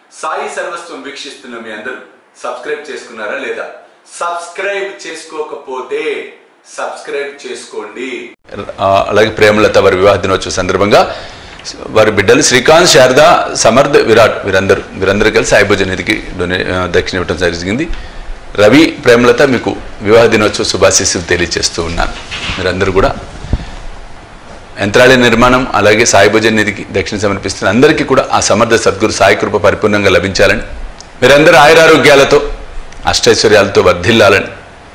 సాయి సర్వస్వం వీక్షిస్తున్న మీ అందరూ సబ్స్క్రైబ్ చేసుకున్నారా లేదా సబ్స్క్రైబ్ చేసుకోకపోతే సబ్స్క్రైబ్ చేసుకోండి అలాగే ప్రేమలత వారి వివాహ దినోత్సవ సందర్భంగా వారి బిడ్డలు శ్రీకాంత్ శారద సమర్థ్ విరాట్ వీరందరూ వీరందరూ కలిసి సాయిభోజన నిధికి డొనే ఆ, దక్షిణ ఇవ్వడం జరిగింది రవి ప్రేమలత మీకు వివాహ దినోత్సవ శుభాశీస్సులు తెలియజేస్తూ ఉన్నాను మీరందరూ కూడా యంత్రాలయ నిర్మాణం అలాగే సాయిభోజన్ నిధికి దక్షిణ సమర్పిస్తున్న అందరికీ కూడా ఆ సమర్థ సద్గురు సాయి కృప పరిపూర్ణంగా లభించాలని మీరందరూ ఆయురారోగ్యాలతో అష్టైశ్వర్యాలతో వర్ధిల్లాలని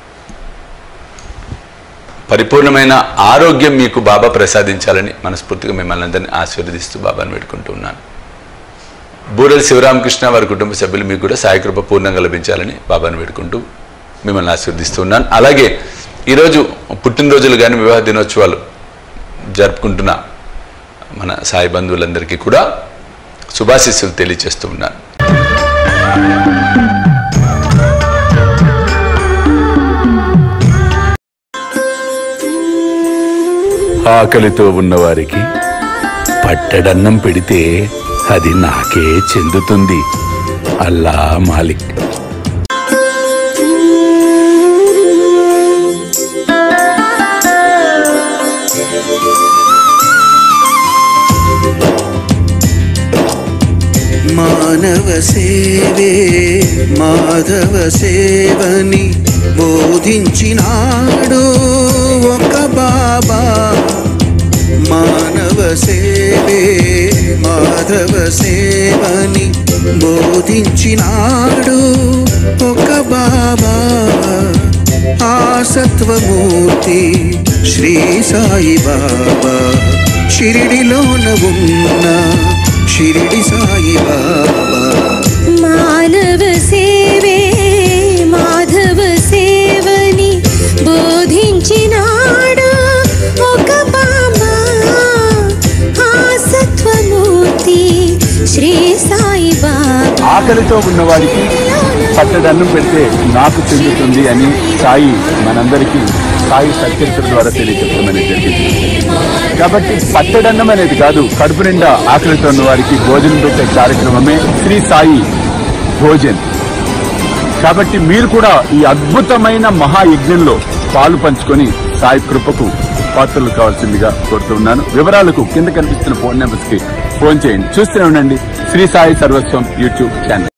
పరిపూర్ణమైన ఆరోగ్యం మీకు బాబా ప్రసాదించాలని మనస్ఫూర్తిగా మిమ్మల్ని అందరినీ ఆశీర్వదిస్తూ బాబాను పెట్టుకుంటూ ఉన్నాను బూరెల శివరామకృష్ణ వారి కుటుంబ సభ్యులు మీకు కూడా సాయి కృప పూర్ణంగా లభించాలని బాబాను వేడుకుంటూ మిమ్మల్ని ఆశీర్వదిస్తూ ఉన్నాను అలాగే ఈరోజు పుట్టినరోజులు కానీ వివాహ దినోత్సవాలు జరుపుకుంటున్న మన సాయి బంధువులందరికీ కూడా శుభాశీస్సులు తెలియజేస్తూ ఉన్నాను ఆకలితో ఉన్నవారికి పట్టడన్నం పెడితే అది నాకే చెందుతుంది అల్లా మాలిక్ మానవ సేవే మాధవ సేవని బోధించినాడు ఒక బాబా మానవ సేవే మాధవ సేవని బోధించినాడు ఒక బాబా ఆ సత్వమూర్తి శ్రీ సాయి బాబా షిరిడిలోన ఉన్న షిరిడి సాయి బాబా మానవ సేవే మాధవ సేవని బోధించినాడు ఒక బాబా ఆ సత్వమూర్తి శ్రీ సాయి బాబా ఆకలితో ఉన్నవాడికి పట్టడన్నం పెడితే నాకు చెందుతుంది అని సాయి మనందరికీ సాయి సత్యచరిత్ర ద్వారా తెలియజెప్పడం జరిగింది కాబట్టి పట్టడన్నం అనేది కాదు కడుపు నిండా ఆకలితో ఉన్న వారికి భోజనం పెట్టే కార్యక్రమమే శ్రీ సాయి భోజన్ కాబట్టి మీరు కూడా ఈ అద్భుతమైన మహాయజ్ఞంలో పాలు పంచుకొని సాయి కృపకు పాత్రలు కావాల్సిందిగా కోరుతున్నాను వివరాలకు కింద కనిపిస్తున్న ఫోన్ నెంబర్స్ కి ఫోన్ చేయండి చూస్తూనే ఉండండి శ్రీ సాయి సర్వస్వం యూట్యూబ్ ఛానల్